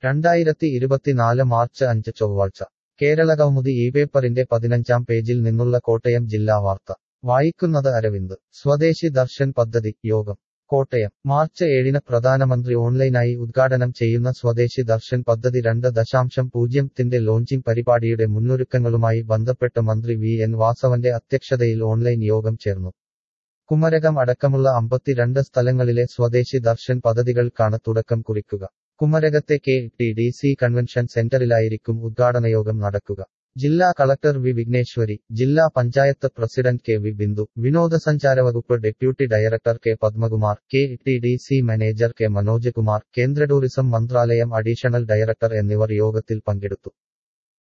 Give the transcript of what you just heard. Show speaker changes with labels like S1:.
S1: രണ്ടായിരത്തി ഇരുപത്തിനാല് മാർച്ച് അഞ്ച് ചൊവ്വാഴ്ച കേരളകൗമുദി ഈ പേപ്പറിന്റെ പതിനഞ്ചാം പേജിൽ നിന്നുള്ള കോട്ടയം ജില്ലാ വാർത്ത വായിക്കുന്നത് അരവിന്ദ് സ്വദേശി ദർശൻ പദ്ധതി യോഗം കോട്ടയം മാർച്ച് ഏഴിന് പ്രധാനമന്ത്രി ഓൺലൈനായി ഉദ്ഘാടനം ചെയ്യുന്ന സ്വദേശി ദർശൻ പദ്ധതി രണ്ട് ദശാംശം പൂജ്യത്തിന്റെ ലോഞ്ചിംഗ് പരിപാടിയുടെ മുന്നൊരുക്കങ്ങളുമായി ബന്ധപ്പെട്ട് മന്ത്രി വി എൻ വാസവന്റെ അധ്യക്ഷതയിൽ ഓൺലൈൻ യോഗം ചേർന്നു കുമരകം അടക്കമുള്ള അമ്പത്തിരണ്ട് സ്ഥലങ്ങളിലെ സ്വദേശി ദർശൻ പദ്ധതികൾക്കാണ് തുടക്കം കുറിക്കുക കുമരകത്തെ K T D C convention സെന്ററിലായിരിക്കും ഉദ്ഘാടനയോഗം നടക്കുക ജില്ലാ കളക്ടർ വി വിഘ്നേശ്വരി ജില്ലാ panchayat president K V Bindu വിനോദസഞ്ചാര വകുപ്പ് deputy director K Padmakumar K T D C manager K Manoj Kumar കേന്ദ്ര ടൂറിസം മന്ത്രാലയം അഡീഷണൽ ഡയറക്ടർ എന്നിവർ യോഗത്തിൽ പങ്കെടുത്തു